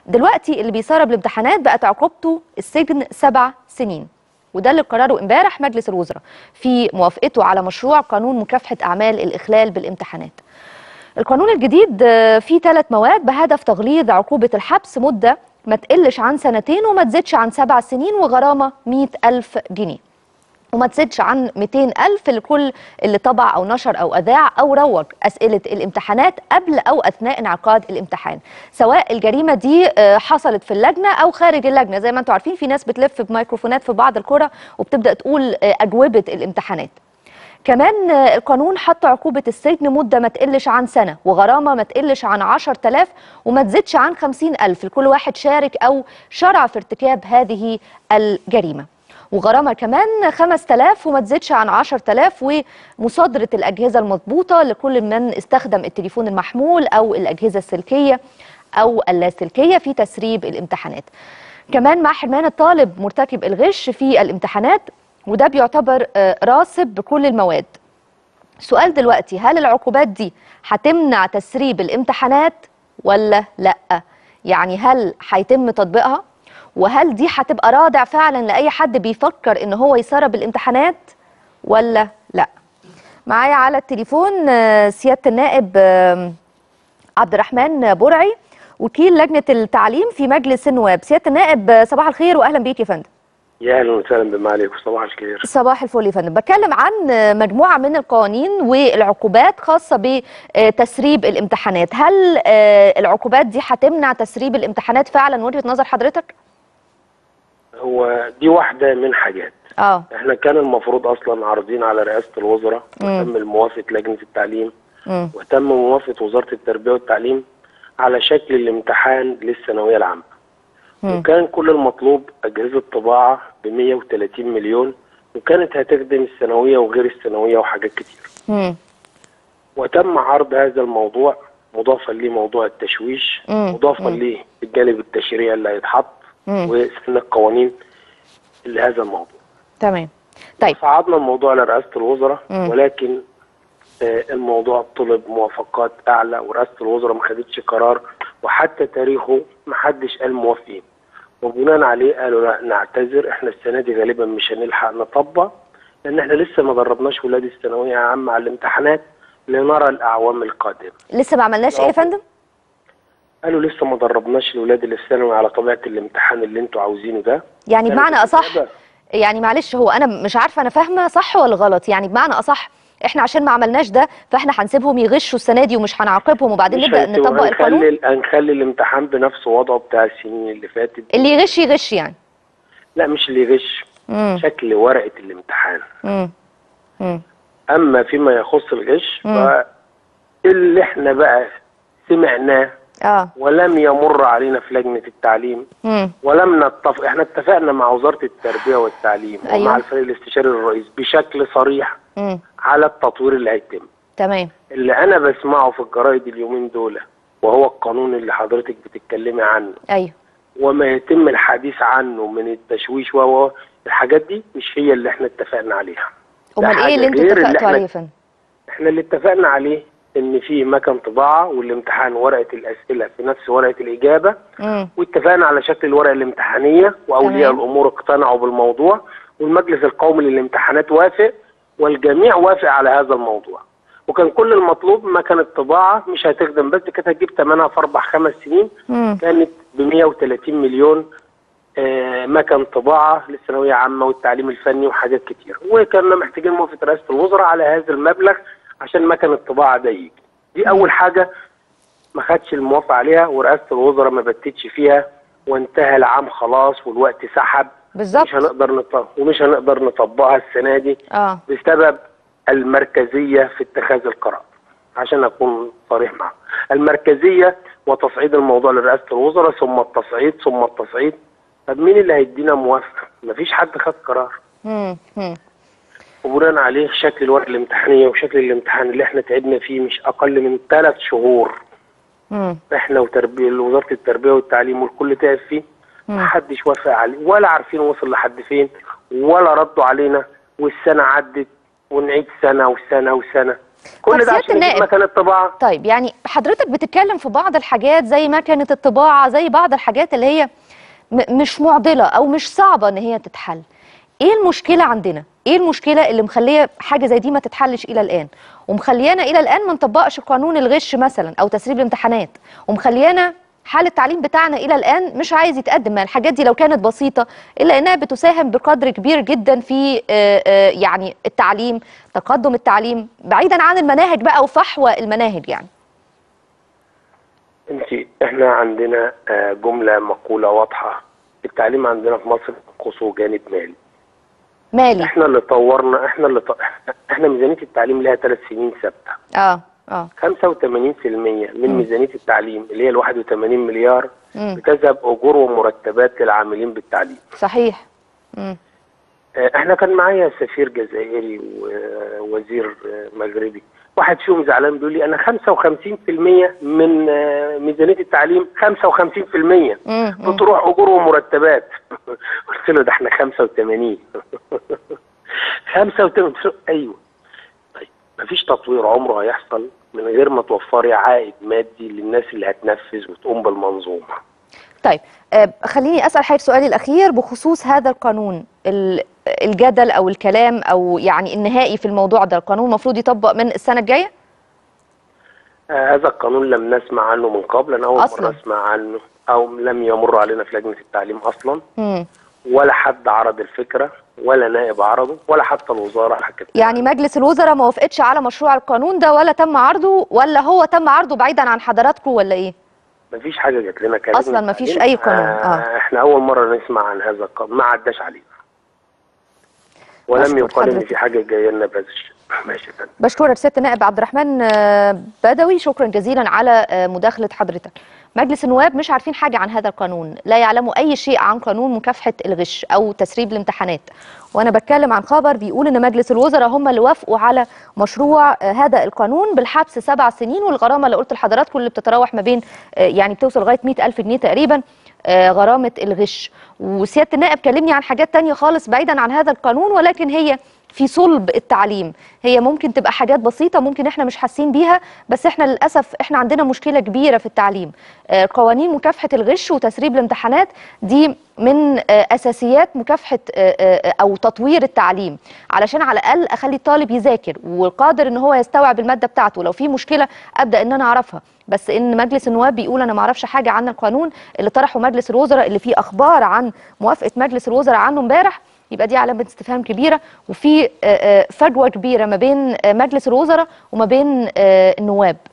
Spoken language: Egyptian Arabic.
دلوقتي اللي بيسرب الامتحانات بقت عقوبته السجن سبع سنين وده اللي قرره امبارح مجلس الوزراء في موافقته على مشروع قانون مكافحه اعمال الاخلال بالامتحانات القانون الجديد آه، فيه ثلاث مواد بهدف تغليظ عقوبة الحبس مدة ما تقلش عن سنتين وما تزيدش عن سبع سنين وغرامة 100 ألف جنيه وما تزيدش عن 200 ألف لكل اللي طبع أو نشر أو أذاع أو روج أسئلة الامتحانات قبل أو أثناء انعقاد الامتحان سواء الجريمة دي آه، حصلت في اللجنة أو خارج اللجنة زي ما انتم عارفين في ناس بتلف بميكروفونات في بعض القرى وبتبدأ تقول آه، أجوبة الامتحانات كمان آه، القانون حط عقوبة السجن مدة ما تقلش عن سنة وغرامة ما تقلش عن 10000 وما تزيدش عن 50000 لكل واحد شارك أو شرع في ارتكاب هذه الجريمة وغرامة كمان 5000 وما تزيدش عن 10000 ومصادرة الأجهزة المضبوطة لكل من استخدم التليفون المحمول أو الأجهزة السلكية أو اللاسلكية في تسريب الامتحانات كمان مع حرمان الطالب مرتكب الغش في الامتحانات وده بيعتبر آه، راسب بكل المواد سؤال دلوقتي هل العقوبات دي هتمنع تسريب الامتحانات ولا لا يعني هل هيتم تطبيقها وهل دي هتبقى رادع فعلا لاي حد بيفكر ان هو يسرب الامتحانات ولا لا معايا على التليفون آه، سياده النائب آم، عبد الرحمن برعي وكيل لجنه التعليم في مجلس النواب سياده النائب آه، صباح الخير واهلا بيك يا فندم يا اهلا وسهلا بمعاليك وصباح الخير صباح الفل يا فندم بتكلم عن مجموعة من القوانين والعقوبات خاصة بتسريب الامتحانات هل آه، العقوبات دي هتمنع تسريب الامتحانات فعلا من وجهة نظر حضرتك؟ هو دي واحده من حاجات اه احنا كان المفروض اصلا عارضين على رئاسه الوزراء مم. وتم موافقه لجنه التعليم مم. وتم موافقه وزاره التربيه والتعليم على شكل الامتحان للثانويه العامه مم. وكان كل المطلوب اجهزه طباعه ب 130 مليون وكانت هتخدم الثانويه وغير الثانويه وحاجات كتير مم. وتم عرض هذا الموضوع مضافا ليه موضوع التشويش مم. مضافا مم. ليه الجانب التشريعي اللي هيتحط مم. وسن القوانين لهذا الموضوع تمام طيب صعدنا الموضوع لرئاسة الوزراء مم. ولكن آه، الموضوع طلب موافقات أعلى ورئاسة الوزراء ما خدتش قرار وحتى تاريخه ما حدش قال موافقين وبناء عليه قالوا لا نعتذر احنا السنة دي غالبا مش هنلحق نطبق لأن احنا لسه ما دربناش ولاد الثانوية عامة على الامتحانات لنرى الأعوام القادمة لسه ما عملناش ايه يا فندم؟ قالوا لسه ما دربناش الولاد اللي في ثانوي على طبيعة الامتحان اللي انتوا عاوزينه ده يعني كانت بمعنى اصح الإجابة- يعني معلش هو انا مش عارفه انا فاهمه صح ولا غلط يعني بمعنى اصح احنا عشان ما عملناش ده فاحنا هنسيبهم يغشوا السنه دي ومش هنعاقبهم وبعدين مش نبدا هيتم- نطبق القانون هنخلي هنخلي الامتحان بنفس وضعه بتاع السنين اللي فاتت اللي يغش يغش يعني لا مش اللي يغش امم شكل ورقه الامتحان امم امم اما فيما يخص الغش مم. فاللي احنا بقى سمعناه اه ولم يمر علينا في لجنه التعليم امم ولم نتفق احنا اتفقنا مع وزاره التربيه والتعليم أيوة. ومع الفريق الاستشاري للرئيس بشكل صريح امم على التطوير اللي هيتم تمام اللي انا بسمعه في الجرايد اليومين دول وهو القانون اللي حضرتك بتتكلمي عنه ايوه وما يتم الحديث عنه من التشويش و الحاجات دي مش هي اللي احنا اتفقنا عليها ده امال ايه حاجة اللي انتوا غير اللي اتفقتوا احنا- عليه يا فندم احنا اللي اتفقنا عليه ان في مكان طباعه والامتحان ورقه الاسئله في نفس ورقه الاجابه امم واتفقنا على شكل الورقه الامتحانيه واولياء تمام. الامور اقتنعوا بالموضوع والمجلس القومي للامتحانات وافق والجميع وافق على هذا الموضوع وكان كل المطلوب مكان الطباعه مش هتخدم بس كانت هتجيب ثمنها في اربع خمس سنين امم كانت ب 130 مليون آه، مكن طباعه للثانويه عامه والتعليم الفني وحاجات كتير وكنا محتاجين موافقه رئاسه الوزراء على هذا المبلغ عشان مكن الطباعه ده يجي دي اول حاجه ما خدش الموافقه عليها ورئاسه الوزراء ما بتتش فيها وانتهى العام خلاص والوقت سحب بالظبط مش هنقدر نطبق ومش هنقدر نطبقها السنه دي اه بسبب المركزيه في اتخاذ القرار عشان اكون صريح معك المركزيه وتصعيد الموضوع لرئاسه الوزراء ثم التصعيد ثم التصعيد طب مين اللي هيدينا موافقه مفيش حد خد قرار امم امم وبناء عليه شكل الورقه الامتحانيه وشكل الامتحان اللي احنا تعبنا فيه مش اقل من ثلاث شهور امم احنا وتربيه وزاره التربيه والتعليم والكل تعب فيه محدش وافق عليه ولا عارفين وصل لحد فين ولا ردوا علينا والسنه عدت ونعيد سنه وسنه وسنه كل ده سيادة عشان يجيب النائب. مكان الطباعه طيب يعني حضرتك بتتكلم في بعض الحاجات زي مكنة الطباعة زي بعض الحاجات اللي هي م- مش معضلة أو مش صعبة إن هي تتحل إيه المشكلة عندنا؟ إيه المشكلة اللي مخلية حاجة زي دي ما تتحلش إلى الآن؟ ومخليانا إلى الآن ما نطبقش قانون الغش مثلا أو تسريب الامتحانات ومخليانا حال التعليم بتاعنا إلى الآن مش عايز يتقدم ما الحاجات دي لو كانت بسيطة إلا إنها بتساهم بقدر كبير جدا في آه، آه، يعني التعليم تقدم التعليم بعيدا عن المناهج بقى وفحوى المناهج يعني انت احنا عندنا آه، جمله مقوله واضحه التعليم عندنا في مصر ينقصه جانب مالي مالي احنا اللي طورنا احنا اللي ط... احنا ميزانيه التعليم لها ثلاث سنين ثابته اه اه 85% من ميزانيه التعليم اللي هي ال 81 مليار مم. بتذهب اجور ومرتبات للعاملين بالتعليم صحيح مم. آه، احنا كان معايا سفير جزائري ووزير آه، مغربي واحد فيهم زعلان بيقول لي انا 55% من آه، ميزانيه التعليم 55% مم. مم. بتروح اجور ومرتبات قلت له ده احنا 85 85 ايوه طيب مفيش تطوير عمره هيحصل من غير ما توفري عائد مادي للناس اللي هتنفذ وتقوم بالمنظومه طيب آه خليني اسال حضرتك سؤالي الاخير بخصوص هذا القانون ال- الجدل او الكلام او يعني النهائي في الموضوع ده القانون المفروض يطبق من السنه الجايه آه هذا القانون لم نسمع عنه من قبل انا اول أصلاً. مره اسمع عنه او لم يمر علينا في لجنه التعليم اصلا مم. ولا حد عرض الفكره ولا نائب عرضه ولا حتى الوزاره حكت يعني مجلس الوزراء ما وافقتش على مشروع القانون ده ولا تم عرضه ولا هو تم عرضه بعيدا عن حضراتكم ولا ايه مفيش حاجه جات لنا كلجنة أصلاً مفيش تعليم. أي قانون. آه. احنا اول مره نسمع عن هذا القانون ما عداش علينا ولم أشكر يقال ان حضرتك. في حاجه جايه لنا بهذا الشكل ماشي يا فندم بشكرك سياده النائب عبد الرحمن آه، بدوي شكرا جزيلا على آه، مداخله حضرتك مجلس النواب مش عارفين حاجه عن هذا القانون لا يعلموا اي شيء عن قانون مكافحه الغش او تسريب الامتحانات وانا بتكلم عن خبر بيقول ان مجلس الوزراء هم اللي وافقوا على مشروع آه، هذا القانون بالحبس سبع سنين والغرامه اللي قلت لحضراتكم اللي بتتراوح ما بين آه، يعني بتوصل لغايه 100000 جنيه تقريبا آه، غرامه الغش وسياده النائب كلمني عن حاجات تانية خالص بعيدا عن هذا القانون ولكن هي في صلب التعليم هي ممكن تبقى حاجات بسيطة ممكن احنا مش حاسين بيها بس احنا للأسف احنا عندنا مشكلة كبيرة في التعليم آه، قوانين مكافحة الغش وتسريب الامتحانات دي من آه، أساسيات مكافحة آه، آه، أو تطوير التعليم علشان على الأقل أخلي الطالب يذاكر وقادر ان هو يستوعب المادة بتاعته لو في مشكلة أبدأ ان أنا أعرفها بس ان مجلس النواب بيقول انا ما اعرفش حاجه عن القانون اللي طرحه مجلس الوزراء اللي فيه اخبار عن موافقه مجلس الوزراء عنه امبارح يبقى دي علامه استفهام كبيره وفي آه، آه، فجوه كبيره ما بين آه، مجلس الوزراء وما بين آه، النواب